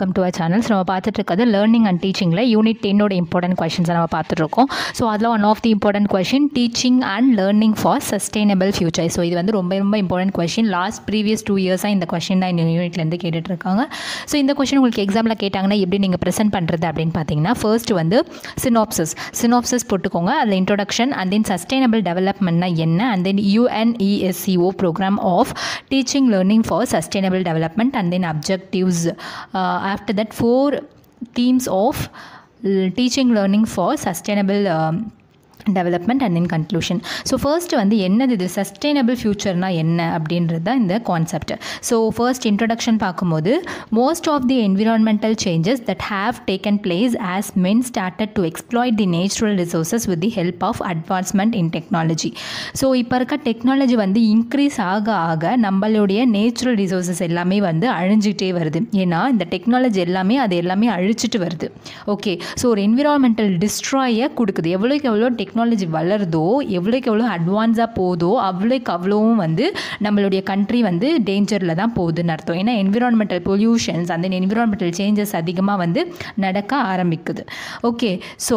welcome to our channels நம்ம பார்த்துட்டு இருக்கிறது லேர்னிங் அண்ட் டீச்சிங்கில் யூனிட் டென்னோட இம்பார்ட்டன்ட் கொஷின்ஸை நம்ம பார்த்துட்டு இருக்கோம் ஸோ அதில் one of the important question teaching and learning for sustainable future so இது வந்து ரொம்ப ரொம்ப important question last previous two இயர்ஸாக இந்த கொஷின் தான் இந்த யூனிட்லேருந்து கேட்டுட்டு இருக்காங்க ஸோ இந்த கொஷின் உங்களுக்கு எக்ஸாமில் கேட்டாங்கன்னா எப்படி நீங்கள் ப்ரெசென்ட் பண்ணுறது அப்படின்னு பார்த்தீங்கன்னா ஃபர்ஸ்ட் வந்து சினாப்சஸ் சினாப்சஸ் போட்டுக்கோங்க அதில் இன்ட்ரோடக்ஷன் அண்ட் தென் சஸ்டைனபிள் டெவலப்மெண்ட்னா என்ன and then UNESCO programme of teaching learning for sustainable development and then objectives after that four themes of l- teaching learning for sustainable um, development and then conclusion so first வந்து என்னது இது sustainable ஃபியூச்சர்னா என்ன அப்படின்றது தான் இந்த concept so first introduction பார்க்கும்போது most of the environmental changes that have taken place as men started to exploit the natural resources with the help of advancement in technology so இப்போ இருக்க டெக்னாலஜி வந்து increase ஆக ஆக நம்மளுடைய natural resources எல்லாமே வந்து அழிஞ்சிட்டே வருது ஏன்னா இந்த டெக்னாலஜி எல்லாமே அது எல்லாமே அழிச்சிட்டு வருது ஓகே ஸோ ஒரு என்விரான்மெண்டல் டிஸ்ட்ராயை கொடுக்குது எவ்வளோக்கு எவ்வளோ டெக்னாலஜி வளருதோ எவ்வளோக்கு எவ்வளோ அட்வான்ஸாக போதோ அவ்வளோக்கு அவ்வளோவும் வந்து நம்மளுடைய கண்ட்ரி வந்து டேஞ்சரில் தான் போகுதுன்னு அர்த்தம் ஏன்னா என்விரான்மெண்டல் பொல்யூஷன்ஸ் அந்த என்விரான்மெண்டல் சேஞ்சஸ் அதிகமாக வந்து நடக்க ஆரம்பிக்குது okay so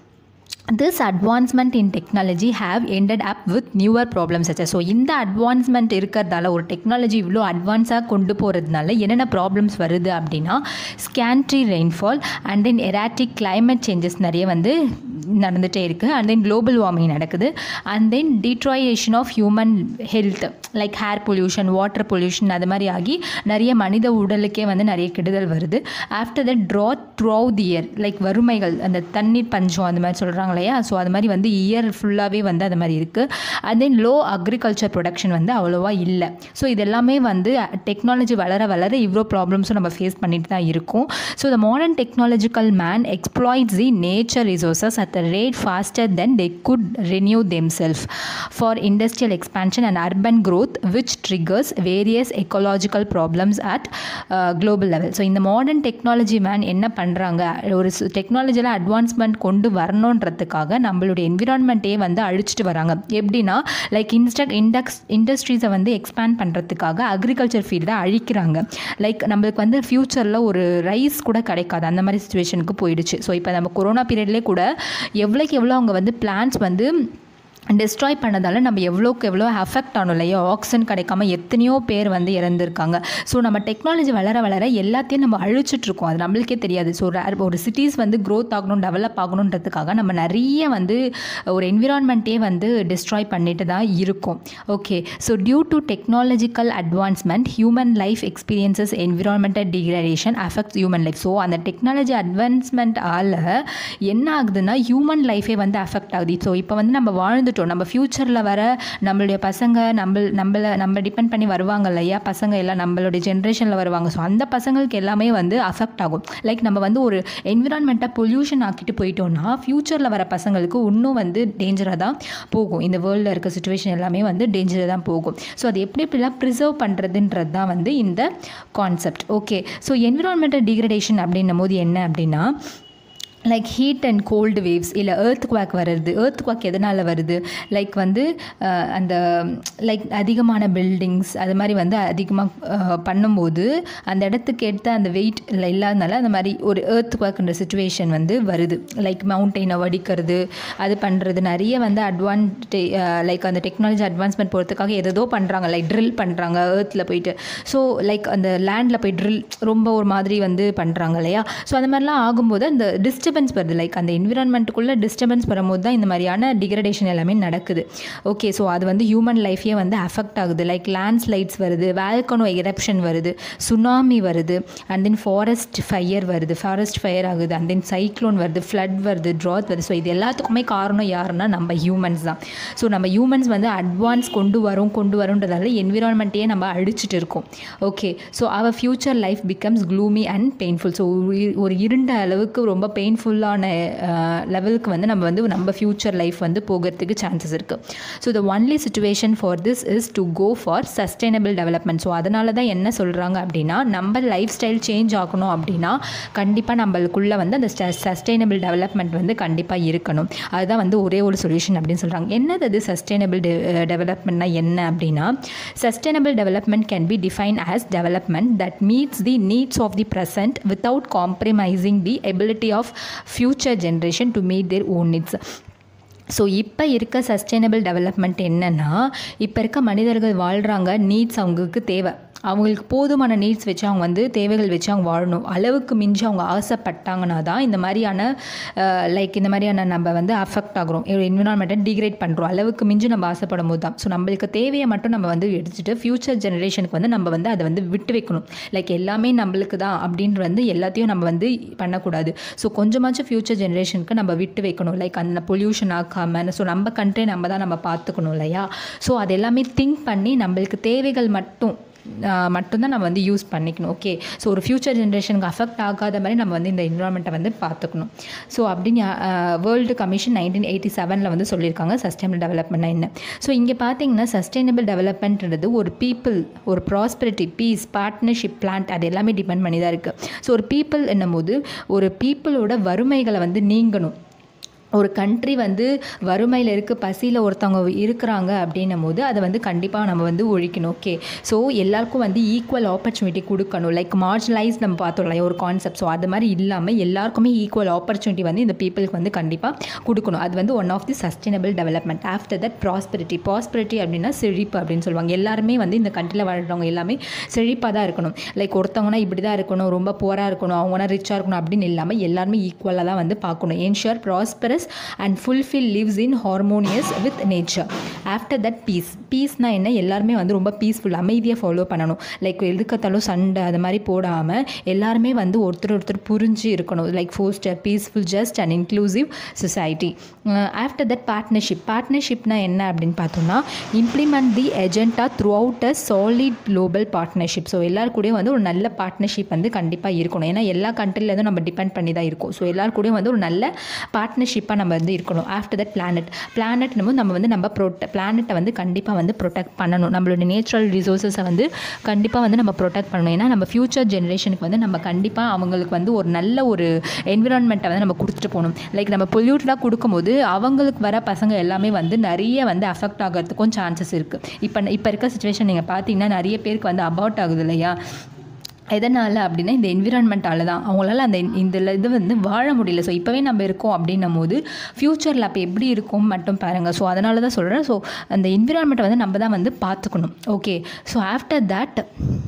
this advancement in technology have ended up with newer problems such as so இந்த அட்வான்ஸ்மெண்ட் இருக்கிறதால ஒரு டெக்னாலஜி இவ்வளோ அட்வான்ஸாக கொண்டு போகிறதுனால என்னென்ன ப்ராப்ளம்ஸ் வருது அப்படின்னா scanty rainfall and then erratic climate changes நிறைய வந்து நடந்துகிட்டே இருக்குது அண்ட் தென் குளோபல் வார்மிங் நடக்குது and then deterioration of human health like air pollution water pollution அது மாதிரி ஆகி நிறைய மனித உடலுக்கே வந்து நிறைய கெடுதல் வருது after that drought through the year like வறுமைகள் அந்த தண்ணீர் பஞ்சம் அந்த மாதிரி சொல்கிறாங்க இல்லையா ஸோ அது மாதிரி வந்து இயர் ஃபுல்லாகவே வந்து அது மாதிரி இருக்குது and then low agriculture production வந்து அவ்வளோவா இல்லை ஸோ இது எல்லாமே வந்து டெக்னாலஜி வளர வளர இவ்வளோ ப்ராப்ளம்ஸும் நம்ம ஃபேஸ் பண்ணிட்டு தான் இருக்கோம் so the modern technological man exploits the nature resources at the rate faster than they could renew them self for industrial expansion and urban growth which triggers various ecological problems at uh, global level so இந்த modern technology man என்ன பண்ணுறாங்க ஒரு டெக்னாலஜியில் advancement கொண்டு வரணுன்றதுக்காக நம்மளுடைய என்விரான்மெண்ட்டே வந்து அழிச்சிட்டு வராங்க எப்படின்னா லைக் இன்ஸ்டக் இண்டக்ஸ் இண்டஸ்ட்ரீஸை வந்து எக்ஸ்பேண்ட் பண்ணுறதுக்காக அக்ரிகல்ச்சர் ஃபீல்டை அழிக்கிறாங்க லைக் நம்மளுக்கு வந்து ஃப்யூச்சரில் ஒரு ரைஸ் கூட கிடைக்காது அந்த மாதிரி சுச்சுவேஷனுக்கு போயிடுச்சு ஸோ இப்போ நம்ம கொரோனா பீரியட்லேயே கூட எவ்வளோக்கு எவ்வளோ அவங்க வந்து பிளான்ஸ் வந்து டிஸ்ட்ராய் பண்ணதால நம்ம எவ்வளோக்கு எவ்வளோ அஃபெக்ட் ஆனோம் இல்லையா ஆக்சிஜன் கிடைக்காம எத்தனையோ பேர் வந்து இறந்துருக்காங்க ஸோ நம்ம டெக்னாலஜி வளர வளர எல்லாத்தையும் நம்ம அழிச்சிட்டு இருக்கோம் அது நம்மளுக்கே தெரியாது ஸோ ஒரு சிட்டிஸ் வந்து க்ரோத் ஆகணும் டெவலப் ஆகணுன்றதுக்காக நம்ம நிறைய வந்து ஒரு என்விரான்மெண்ட்டே வந்து டிஸ்ட்ராய் பண்ணிட்டு தான் இருக்கோம் okay so due to technological advancement human life experiences environmental degradation affects human life so அந்த டெக்னாலஜி அட்வான்ஸ்மெண்ட் ஆல என்ன ஆகுதுன்னா ஹியூமன் லைஃபே வந்து அஃபெக்ட் ஆகுது ஸோ இப்போ வந்து நம்ம வாழ்ந்து வந்துட்டோம் நம்ம ஃப்யூச்சரில் வர நம்மளுடைய பசங்க நம்ம நம்மளை நம்ம டிபெண்ட் பண்ணி வருவாங்க இல்லையா பசங்க எல்லாம் நம்மளுடைய ஜென்ரேஷனில் வருவாங்க ஸோ அந்த பசங்களுக்கு எல்லாமே வந்து அஃபெக்ட் ஆகும் லைக் நம்ம வந்து ஒரு என்விரான்மெண்ட்டை பொல்யூஷன் ஆக்கிட்டு போயிட்டோம்னா ஃப்யூச்சரில் வர பசங்களுக்கு இன்னும் வந்து டேஞ்சராக தான் போகும் இந்த வேர்ல்டில் இருக்க சுச்சுவேஷன் எல்லாமே வந்து டேஞ்சராக தான் போகும் ஸோ அது எப்படி எப்படிலாம் ப்ரிசர்வ் பண்ணுறதுன்றது தான் வந்து இந்த concept okay so environmental degradation அப்படின்னும் போது என்ன அப்படின்னா like heat and cold waves இல்லை ஏர்த் குவாக் வருது ஏர்த் குவாக் எதனால் வருது லைக் வந்து அந்த லைக் அதிகமான பில்டிங்ஸ் அது மாதிரி வந்து அதிகமாக பண்ணும்போது அந்த இடத்துக்கு எடுத்த அந்த வெயிட் இல்லாதனால அந்த மாதிரி ஒரு ஏர்த் குவாக்ன்ற சுச்சுவேஷன் வந்து வருது லைக் மவுண்டெயினை வடிக்கிறது அது பண்ணுறது நிறைய வந்து அட்வான்டே லைக் அந்த டெக்னாலஜி அட்வான்ஸ்மெண்ட் போகிறதுக்காக எதோ பண்ணுறாங்க லைக் ட்ரில் பண்ணுறாங்க ஏர்த்தில் போயிட்டு ஸோ லைக் அந்த லேண்டில் போய் ட்ரில் ரொம்ப ஒரு மாதிரி வந்து பண்ணுறாங்க இல்லையா ஸோ அந்த மாதிரிலாம் ஆகும்போது அந்த டிஸ்டர்ப் டிஸ்டர்பன்ஸ் வருது லைக் அந்த என்விரான்மெண்ட்டுக்குள்ளே டிஸ்டர்பன்ஸ் வரும்போது தான் இந்த மாதிரியான டிகிரடேஷன் எல்லாமே நடக்குது ஓகே ஸோ அது வந்து ஹியூமன் லைஃபே வந்து அஃபெக்ட் ஆகுது லைக் லேண்ட்ஸ்லைட்ஸ் வருது வேல்கனோ எரப்ஷன் வருது சுனாமி வருது அண்ட் தென் ஃபாரஸ்ட் ஃபயர் வருது ஃபாரஸ்ட் ஃபயர் ஆகுது அண்ட் தென் சைக்ளோன் வருது ஃப்ளட் வருது ட்ராத் வருது ஸோ இது எல்லாத்துக்குமே காரணம் யாருன்னா நம்ம ஹியூமன்ஸ் தான் ஸோ நம்ம ஹியூமன்ஸ் வந்து அட்வான்ஸ் கொண்டு வரோம் கொண்டு வரோன்றதால என்விரான்மெண்ட்டையே நம்ம அழிச்சிட்டு இருக்கோம் okay so our future life becomes gloomy and painful so ஒரு இருண்ட அளவுக்கு ரொம்ப பெயின்ஃபுல் மீனிங்ஃபுல்லான லெவலுக்கு வந்து நம்ம வந்து நம்ம ஃப்யூச்சர் லைஃப் வந்து போகிறதுக்கு சான்சஸ் இருக்குது so the only situation for this is to go for sustainable development so அதனால தான் என்ன சொல்கிறாங்க அப்படின்னா நம்ம லைஃப் ஸ்டைல் சேஞ்ச் ஆகணும் அப்படின்னா கண்டிப்பாக நம்மளுக்குள்ளே வந்து அந்த சஸ்டைனபிள் டெவலப்மெண்ட் வந்து கண்டிப்பாக இருக்கணும் அதுதான் வந்து ஒரே ஒரு சொல்யூஷன் அப்படின்னு சொல்கிறாங்க என்னது அது சஸ்டைனபிள் டெவலப்மெண்ட்னா என்ன அப்படின்னா sustainable development can be define as development that meets the needs of the present without compromising the ability of future generation to meet their own needs so இப்போ இருக்க சஸ்டைனபிள் டெவலப்மெண்ட் என்னென்னா இப்போ இருக்க மனிதர்கள் வாழ்கிறாங்க நீட்ஸ் அவங்களுக்கு தேவை அவங்களுக்கு போதுமான நீட்ஸ் வச்சு அவங்க வந்து தேவைகள் வச்சு அவங்க வாழணும் அளவுக்கு மிஞ்சி அவங்க ஆசைப்பட்டாங்கன்னா தான் இந்த மாதிரியான லைக் இந்த மாதிரியான நம்ம வந்து அஃபெக்ட் ஆகிறோம் என்விரான்மெண்ட்டை டிகிரேட் பண்ணுறோம் அளவுக்கு மிஞ்சி நம்ம ஆசைப்படும் போது தான் ஸோ நம்மளுக்கு தேவையை மட்டும் நம்ம வந்து எடுத்துகிட்டு ஃப்யூச்சர் ஜெனரேஷனுக்கு வந்து நம்ம வந்து அதை வந்து விட்டு வைக்கணும் லைக் எல்லாமே நம்மளுக்கு தான் அப்படின்ற வந்து எல்லாத்தையும் நம்ம வந்து பண்ணக்கூடாது ஸோ கொஞ்சமாச்சும் ஃப்யூச்சர் ஜெனரேஷனுக்கு நம்ம விட்டு வைக்கணும் லைக் அந்த பொல்யூஷன் ஆக்காமல் ஸோ நம்ம கண்ட்ரி நம்ம தான் நம்ம பார்த்துக்கணும் இல்லையா ஸோ அது எல்லாமே திங்க் பண்ணி நம்மளுக்கு தேவைகள் மட்டும் மட்டும்தான் நம்ம வந்து யூஸ் பண்ணிக்கணும் ஓகே ஸோ ஒரு ஃப்யூச்சர் ஜென்ரேஷனுக்கு அஃபெக்ட் ஆகாத மாதிரி நம்ம வந்து இந்த என்விரான்மெண்ட்டை வந்து பார்த்துக்கணும் ஸோ அப்படின்னு வேர்ல்டு கமிஷன் நைன்டீன் எயிட்டி செவனில் வந்து சொல்லியிருக்காங்க சஸ்டைனபிள் டெவலப்மெண்ட்னா என்ன ஸோ இங்கே பார்த்தீங்கன்னா சஸ்டைனபிள் டெவலப்மெண்ட்ன்றது ஒரு பீப்புள் ஒரு ப்ராஸ்பரிட்டி பீஸ் பார்ட்னர்ஷிப் பிளான்ட் அது எல்லாமே டிபெண்ட் பண்ணி தான் இருக்குது ஸோ ஒரு பீப்புள் என்னும் போது ஒரு பீப்புளோட வறுமைகளை வந்து நீங்கணும் ஒரு கண்ட்ரி வந்து வறுமையில் இருக்க பசியில் ஒருத்தவங்க இருக்கிறாங்க அப்படின்னும் போது அதை வந்து கண்டிப்பாக நம்ம வந்து ஒழிக்கணும் ஓகே ஸோ எல்லாருக்கும் வந்து ஈக்குவல் ஆப்பர்ச்சுனிட்டி கொடுக்கணும் லைக் மார்ஜினலைஸ் நம்ம பார்த்தோம் இல்லையா ஒரு கான்செப்ட் ஸோ அது மாதிரி இல்லாமல் எல்லாருக்குமே ஈக்குவல் ஆப்பர்ச்சுனிட்டி வந்து இந்த பீப்புளுக்கு வந்து கண்டிப்பாக கொடுக்கணும் அது வந்து one of the sustainable development after that prosperity prosperity அப்படின்னா செழிப்பு அப்படின்னு சொல்லுவாங்க எல்லாருமே வந்து இந்த கண்ட்ரியில் வாழ்கிறவங்க எல்லாமே செழிப்பாக தான் இருக்கணும் லைக் ஒருத்தவங்கன்னா இப்படி தான் இருக்கணும் ரொம்ப போராக இருக்கணும் அவங்கன்னா ரிச்சாக இருக்கணும் அப்படின்னு இல்லாமல் எல்லாருமே ஈக்குவலாக தான் வந்து பார்க்கணும் ensure prosperous and fulfil lives in harmonious with nature after that peace பீஸ்னால் என்ன எல்லாருமே வந்து ரொம்ப பீஸ்ஃபுல் அமைதியாக ஃபாலோ பண்ணணும் லைக் எதுக்கத்தாலும் சண்டை அது மாதிரி போடாமல் எல்லாருமே வந்து ஒருத்தர் ஒருத்தர் புரிஞ்சு இருக்கணும் like foster peaceful just and inclusive society after that partnership பார்ட்னர்ஷிப்னா என்ன அப்படின்னு பார்த்தோம்னா implement the agenda throughout a solid global partnership so எல்லாரு கூடயும் வந்து ஒரு நல்ல பார்ட்னர்ஷிப் வந்து கண்டிப்பாக இருக்கணும் ஏன்னா எல்லா கண்ட்ரிலேருந்தும் நம்ம டிபெண்ட் பண்ணி தான் இருக்கோம் ஸோ எல்லாரு கூடயும் வந்து ஒரு நல்ல பார்ட்னர்ஷிப்பாக நம்ம வந்து இருக்கணும் ஆஃப்டர் தட் பிளானட் பிளானட்னும் நம்ம வந்து நம்ம ப்ரொட்ட பிளானட்டை வந்து கண்டிப்பாக வந்து ப்ரொடெக்ட் பண்ணணும் நம்மளோட நேச்சுரல் ரிசோர்ஸஸை வந்து கண்டிப்பாக வந்து நம்ம ப்ரொடெக்ட் பண்ணணும் ஏன்னா நம்ம ஃப்யூச்சர் ஜென்ரேஷனுக்கு வந்து நம்ம கண்டிப்பாக அவங்களுக்கு வந்து ஒரு நல்ல ஒரு என்விரான்மெண்ட்டை வந்து நம்ம கொடுத்துட்டு போகணும் லைக் நம்ம பொல்யூட்டடாக கொடுக்கும்போது அவங்களுக்கு வர பசங்க எல்லாமே வந்து நிறைய வந்து அஃபெக்ட் ஆகிறதுக்கும் சான்சஸ் இருக்குது இப்போ இப்போ இருக்க சுச்சுவேஷன் நீங்கள் பார்த்தீங்கன்னா நிறைய பேருக்கு வந்து அபவுட் ஆகுது இல்லையா எதனால் அப்படின்னா இந்த என்விரான்மெண்ட்டால் தான் அவங்களால அந்த இந்த இது வந்து வாழ முடியல ஸோ இப்போவே நம்ம இருக்கோம் அப்படின்னும் போது ஃப்யூச்சரில் அப்போ எப்படி இருக்கும் மட்டும் பாருங்கள் ஸோ அதனால தான் சொல்கிறேன் ஸோ அந்த என்விரான்மெண்ட்டை வந்து நம்ம தான் வந்து பார்த்துக்கணும் okay so after that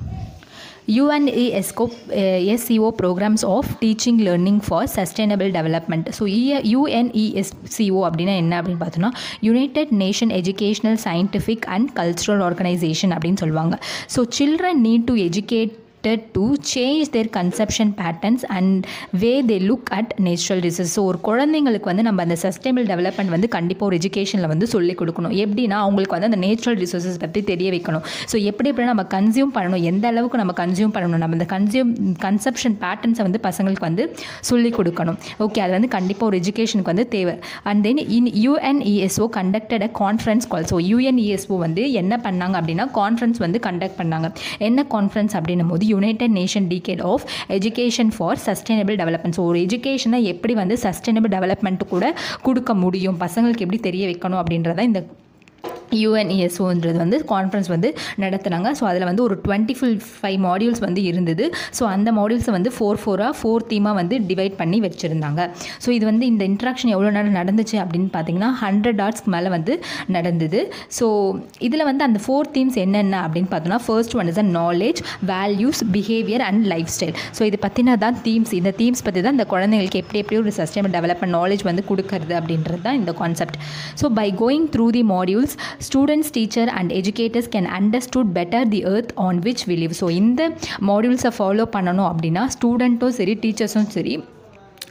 UNESCO uh, SCO programs of teaching learning for sustainable development so UNESCO அப்படின்னா என்ன அப்படின்னு பார்த்தோன்னா united nation educational scientific and cultural organisation அப்படின்னு சொல்லுவாங்க so children need to educate to change their conception patterns and way they look at natural research so ஒரு குழந்தைங்களுக்கு வந்து நம்ம அந்த சஸ்டைனபிள் டெவலப்மெண்ட் வந்து கண்டிப்பாக ஒரு எஜுகேஷனில் வந்து சொல்லிக் கொடுக்கணும் எப்படின்னா அவங்களுக்கு வந்து அந்த நேச்சுரல் ரிசோர்ஸஸ் பற்றி தெரிய வைக்கணும் ஸோ எப்படி எப்படி நம்ம கன்சியூம் பண்ணணும் எந்த அளவுக்கு நம்ம கன்சியூம் பண்ணணும் நம்ம இந்த கன்சியூம் கன்செப்ஷன் பேட்டர்ன்ஸை வந்து பசங்களுக்கு வந்து சொல்லிக் கொடுக்கணும் ஓகே அது வந்து கண்டிப்பாக ஒரு எஜுகேஷனுக்கு வந்து தேவை and then in UNESCO conducted a conference call so UNESCO வந்து என்ன பண்ணாங்க அப்படின்னா கான்ஃபரன்ஸ் வந்து கண்டக்ட் பண்ணாங்க என்ன கான்ஃபரன்ஸ் அப்படின்னும் போது united nation decade of education for sustainable development so ஒரு எஜுகேஷனை எப்படி வந்து சஸ்டைனபிள் டெவலப்மெண்ட் கூட கொடுக்க முடியும் பசங்களுக்கு எப்படி தெரிய வைக்கணும் அப்படின்றத இந்த யூஎன்இஎஸ்ஓன்றது வந்து கான்ஃபரன்ஸ் வந்து நடத்துனாங்க ஸோ அதில் வந்து ஒரு டுவெண்ட்டி ஃபுல் ஃபைவ் மாடியூல்ஸ் வந்து இருந்தது ஸோ அந்த மாடியூல்ஸை வந்து ஃபோர் ஃபோராக ஃபோர் தீமாக வந்து டிவைட் பண்ணி வச்சுருந்தாங்க ஸோ இது வந்து இந்த இன்ட்ராக்ஷன் எவ்வளோ நேரம் நடந்துச்சு அப்படின்னு பார்த்தீங்கன்னா ஹண்ட்ரட் ஆர்ட்ஸ்க்கு மேலே வந்து நடந்தது ஸோ இதில் வந்து அந்த ஃபோர் தீம்ஸ் என்னென்ன அப்படின்னு பார்த்தோம்னா first one is a knowledge values behaviour and lifestyle so இது பற்றினா தான் தீம்ஸ் இந்த தீம்ஸ் பற்றி தான் இந்த குழந்தைங்களுக்கு எப்படி எப்படி ஒரு சஸ்டைனபிள் டெவலப்மெண்ட் நாலேஜ் வந்து கொடுக்கறது அப்படின்றது தான் இந்த concept so by going through the modules students teacher and educators can understood better the earth on which we live so இந்த மாடியூல்ஸை ஃபாலோ பண்ணணும் அப்படின்னா ஸ்டூடெண்ட்டும் சரி டீச்சர்ஸும் சரி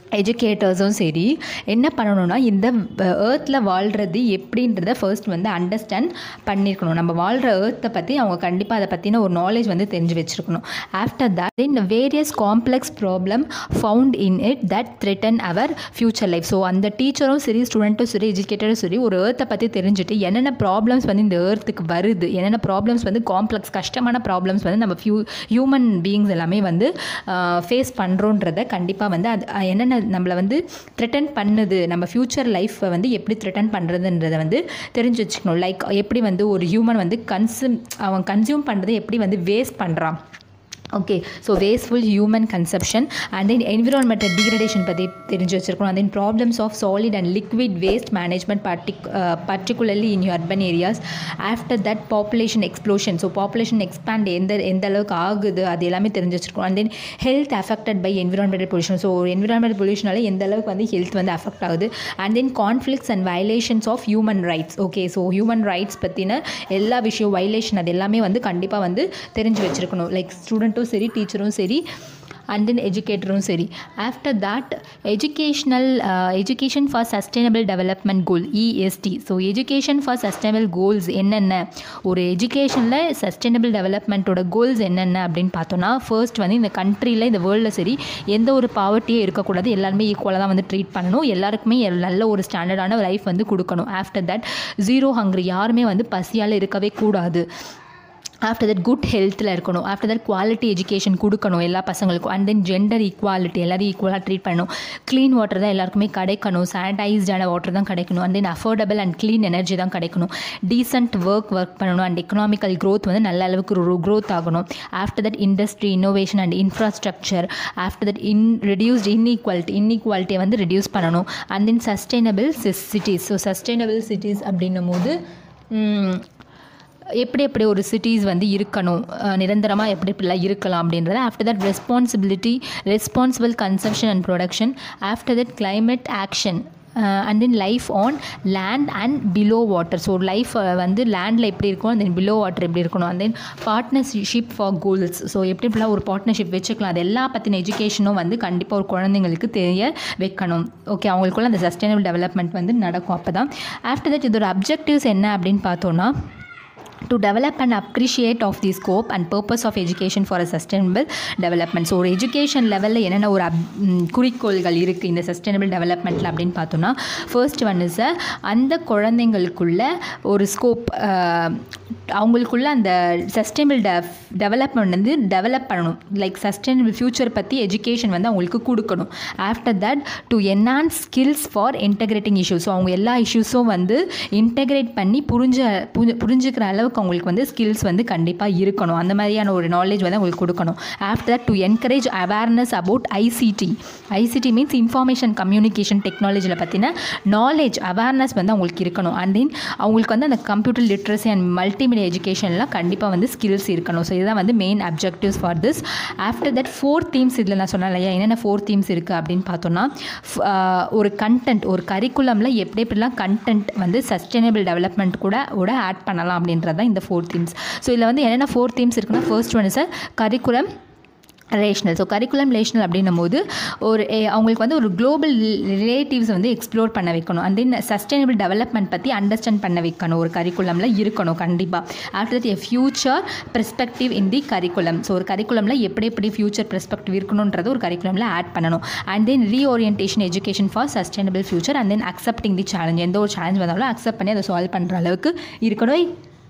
எஜுகேட்டர்ஸும் சரி என்ன பண்ணணும்னா இந்த ஏர்த்தில் வாழ்கிறது எப்படின்றத ஃபர்ஸ்ட் வந்து அண்டர்ஸ்டாண்ட் பண்ணியிருக்கணும் நம்ம வாழ்கிற ஏர்த்தை பற்றி அவங்க கண்டிப்பாக அதை பற்றின ஒரு நாலேஜ் வந்து தெரிஞ்சு வச்சுருக்கணும் after that in various complex problem found in it that threaten our future life so அந்த டீச்சரும் சரி ஸ்டூடெண்ட்டும் சரி எஜுகேட்டரும் சரி ஒரு ஏர்த்தை பற்றி தெரிஞ்சுட்டு என்னென்ன ப்ராப்ளம்ஸ் வந்து இந்த ஏர்த்துக்கு வருது என்னென்ன ப்ராப்ளம்ஸ் வந்து காம்ப்ளெக்ஸ் கஷ்டமான ப்ராப்ளம்ஸ் வந்து நம்ம ஃபியூ ஹியூமன் பீயிங்ஸ் எல்லாமே வந்து ஃபேஸ் பண்ணுறோன்றத கண்டிப்பாக வந்து அது என்னென்ன நம்மளை வந்து த்ரெட்டன் பண்ணுது நம்ம ஃப்யூச்சர் லைஃப்பை வந்து எப்படி த்ரெட்டன் பண்ணுறதுன்றதை வந்து தெரிஞ்சு வச்சுக்கணும் லைக் எப்படி வந்து ஒரு ஹியூமன் வந்து கன்சியூம் அவன் கன்சியூம் பண்ணுறதை எப்படி வந்து வேஸ்ட் பண்ணுறான் okay so wasteful human consumption and then environmental degradation பற்றி தெரிஞ்சு வச்சுருக்கணும் and then problems of solid and liquid waste management பர்டிக் particularly in urban areas after that population explosion so population expand எந்த எந்த அளவுக்கு ஆகுது அது எல்லாமே தெரிஞ்சு வச்சுருக்கணும் and then health affected by environmental pollution so environmental பொல்யூஷனால எந்த அளவுக்கு வந்து ஹெல்த் வந்து அஃபெக்ட் ஆகுது and then conflicts and violations of human rights okay so human rights பற்றின எல்லா விஷயம் வயலேஷன் அது எல்லாமே வந்து கண்டிப்பாக வந்து தெரிஞ்சு வச்சுருக்கணும் லைக் ஸ்டூடெண்ட்டும் சரி டீச்சரும் சரி அண்ட் தென் எஜுகேட்டரும் சரி after that educational education for sustainable development goal ESD so education for sustainable goals என்னென்ன ஒரு எஜுகேஷனில் சஸ்டைனபிள் டெவலப்மெண்ட்டோட கோல்ஸ் என்னென்ன அப்படின்னு பார்த்தோன்னா ஃபர்ஸ்ட் வந்து இந்த கண்ட்ரியில் இந்த வேர்ல்டில் சரி எந்த ஒரு பாவர்ட்டியும் இருக்கக்கூடாது எல்லாருமே ஈக்குவலாக தான் வந்து ட்ரீட் பண்ணணும் எல்லாருக்குமே நல்ல ஒரு ஸ்டாண்டர்டான லைஃப் வந்து கொடுக்கணும் ஆஃப்டர் தட் ஜீரோ ஹங்க்ரி யாருமே வந்து பசியால் இருக்கவே கூடாது ஆஃப்டர் தட் குட் ஹெல்த்தில் இருக்கணும் ஆஃப்டர் தட் குவாலிட்டி எஜுகேஷன் கொடுக்கணும் எல்லா பசங்களுக்கும் அண்ட் தென் ஜெண்டர் ஈக்குவாலிட்டி எல்லாரையும் ஈக்குவலாக ட்ரீட் பண்ணணும் க்ளீன் வாட்டர் தான் எல்லாருக்குமே கிடைக்கணும் சானிடைஸ்டான வாட்டர் தான் கிடைக்கணும் and then affordable and clean energy தான் கிடைக்கணும் டீசென்ட் ஒர்க் ஒர்க் பண்ணணும் அண்ட் எக்கனாமிக்கல் க்ரோத் வந்து நல்ல அளவுக்கு க்ரோத் ஆகணும் after that industry innovation and infrastructure after that in reduced inequality இன்இக்வாலிட்டியை வந்து ரெடியூஸ் பண்ணணும் and then sustainable cities so sustainable cities அப்படின்னும் போது எப்படி எப்படி ஒரு சிட்டிஸ் வந்து இருக்கணும் நிரந்தரமாக எப்படி எப்படிலாம் இருக்கலாம் அப்படின்றத after that responsibility responsible consumption and production after that climate action and then life on land and below water so life வந்து லேண்டில் எப்படி இருக்கும் அண்ட் தென் பிலோ வாட்டர் எப்படி இருக்கணும் and then partnership for goals so எப்படி இப்படிலாம் ஒரு partnership வச்சுக்கலாம் அது எல்லா பற்றின எஜுகேஷனும் வந்து கண்டிப்பாக ஒரு குழந்தைங்களுக்கு தெரிய வைக்கணும் ஓகே அவங்களுக்குள்ள அந்த சஸ்டைனபிள் டெவலப்மெண்ட் வந்து நடக்கும் அப்போ தான் ஆஃப்டர் தட் இதோட அப்ஜெக்டிவ்ஸ் என்ன அப்படின்னு பார்த்தோன்னா to develop and appreciate of the scope and purpose of education for a sustainable development so ஒரு எஜுகேஷன் லெவலில் என்னென்ன ஒரு அப் குறிக்கோள்கள் இருக்குது இந்த சஸ்டைனபிள் டெவலப்மெண்ட்டில் அப்படின்னு பார்த்தோன்னா ஃபர்ஸ்ட் ஒன் இஸ் அந்த குழந்தைங்களுக்குள்ள ஒரு ஸ்கோப் அவங்களுக்குள்ள அந்த சஸ்டைனபிள் டெ டெவலப்மெண்ட் வந்து டெவலப் பண்ணணும் லைக் சஸ்டைனபிள் ஃப்யூச்சர் பற்றி எஜுகேஷன் வந்து அவங்களுக்கு கொடுக்கணும் after that to enhance skills for integrating issues so அவங்க எல்லா இஷ்யூஸும் வந்து இன்டகிரேட் பண்ணி புரிஞ்ச புரிஞ்சுக்கிற அளவுக்கு அளவுக்கு அவங்களுக்கு வந்து ஸ்கில்ஸ் வந்து கண்டிப்பாக இருக்கணும் அந்த மாதிரியான ஒரு நாலேஜ் வந்து அவங்களுக்கு கொடுக்கணும் after that to encourage awareness about ICT ICT means information communication டெக்னாலஜியில் பற்றின நாலேஜ் அவேர்னஸ் வந்து அவங்களுக்கு இருக்கணும் அண்ட் தென் அவங்களுக்கு வந்து அந்த கம்ப்யூட்டர் லிட்ரஸி அண்ட் மல்டிமீடியா எஜுகேஷன்லாம் கண்டிப்பாக வந்து ஸ்கில்ஸ் இருக்கணும் ஸோ இதுதான் வந்து main objectives for this after that four themes இதில் நான் சொன்னேன் இல்லையா என்னென்ன ஃபோர் தீம்ஸ் இருக்குது அப்படின்னு பார்த்தோன்னா ஒரு கண்டென்ட் ஒரு கரிக்குலமில் எப்படி எப்படிலாம் கண்டென்ட் வந்து சஸ்டைனபிள் டெவலப்மெண்ட் கூட கூட ஆட் பண்ணலாம் அப்படின்றது தான் இந்த ஃபோர் தீம்ஸ் ஸோ இதில் வந்து என்னென்ன ஃபோர் தீம்ஸ் இருக்குன்னா first one is curriculum rational so curriculum rational அப்படின்னும் போது ஒரு அவங்களுக்கு வந்து ஒரு குளோபல் ரிலேட்டிவ்ஸ் வந்து எக்ஸ்ப்ளோர் பண்ண வைக்கணும் அண்ட் தென் சஸ்டைனபிள் டெவலப்மெண்ட் பற்றி அண்டர்ஸ்டாண்ட் பண்ண வைக்கணும் ஒரு கரிக்குலமில் இருக்கணும் கண்டிப்பாக after that a future perspective in the curriculum so ஒரு கரிக்குலமில் எப்படி எப்படி ஃபியூச்சர் பெர்ஸ்பெக்டிவ் இருக்கணுன்றது ஒரு கரிக்குலமில் ஆட் பண்ணணும் and then reorientation education for sustainable future and then accepting the challenge எந்த ஒரு சேலஞ்ச் வந்தாலும் அக்செப்ட் பண்ணி அதை சால்வ் பண்ணுற அளவுக்கு இருக்கணும்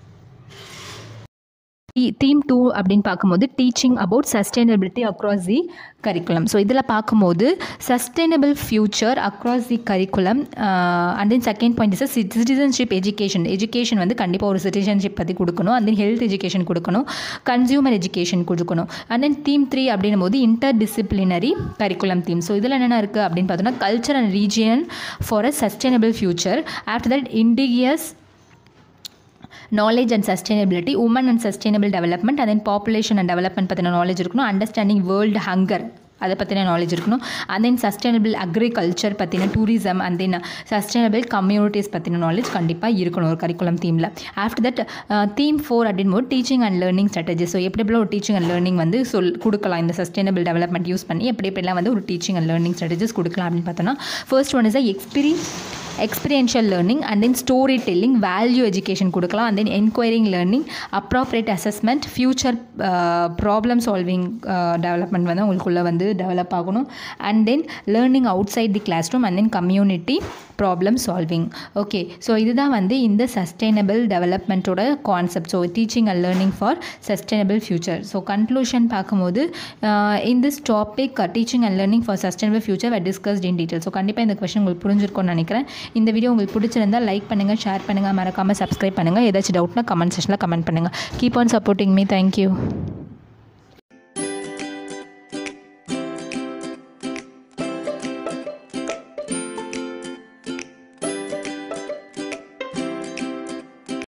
தீம் டூ அப்படின்னு பார்க்கும்போது teaching about sustainability across the curriculum so இதில் பார்க்கும்போது sustainable future across the curriculum and then second point is citizenship education education வந்து கண்டிப்பாக ஒரு சிட்டிசன்ஷிப் பற்றி கொடுக்கணும் அண்ட் தென் ஹெல்த் எஜுகேஷன் கொடுக்கணும் கன்சியூமர் எஜுகேஷன் கொடுக்கணும் அண்ட் தென் தீம் த்ரீ அப்படின்னும் போது interdisciplinary curriculum theme so இதில் என்னென்ன இருக்குது அப்படின்னு பார்த்தோன்னா culture and region for a sustainable future after that indigenous knowledge and sustainability woman and sustainable development and then population and development பற்றின knowledge இருக்கணும் understanding world hunger அதை பற்றின knowledge இருக்கணும் அண்ட் தென் சஸ்டைனபிள் அக்ரிகல்ச்சர் பற்றின tourism and then sustainable communities பற்றின knowledge கண்டிப்பாக இருக்கணும் ஒரு கரிக்குலம் தீமில் ஆஃப்டர் தட் தீம் ஃபோர் அப்படின்னு போது teaching and learning strategy so எப்படி எப்படிலாம் ஒரு டீச்சிங் அண்ட் லேர்னிங் வந்து சொல் கொடுக்கலாம் இந்த சஸ்டைனபிள் டெவலப்மெண்ட் யூஸ் பண்ணி எப்படி எப்படிலாம் வந்து ஒரு டீச்சிங் அண்ட் லேர்னிங் ஸ்ட்ராட்டஜிஸ் கொடுக்கலாம் அப்படின்னு பார்த்தோன்னா first one is a experience experiential learning and then storytelling value education கொடுக்கலாம் and then enquiring learning appropriate assessment future problem solving development வந்து உங்களுக்குள்ளே வந்து டெவலப் ஆகணும் and then learning outside the classroom and then community problem solving okay so இதுதான் வந்து இந்த sustainable டெவலப்மெண்ட்டோட concept so teaching and learning for sustainable future so conclusion பார்க்கும்போது in this topic teaching and learning for sustainable future we discussed in detail so கண்டிப்பாக இந்த question உங்களுக்கு புரிஞ்சிருக்கும்னு நினைக்கிறேன் இந்த வீடியோ உங்களுக்கு பிடிச்சிருந்தால் லைக் பண்ணுங்கள் ஷேர் பண்ணுங்கள் மறக்காமல் சப்ஸ்கிரைப் பண்ணுங்கள் ஏதாச்சும் டவுட்னா கமெண்ட் செஷனில் கமெண்ட் பண்ணுங்கள் keep on supporting me thank you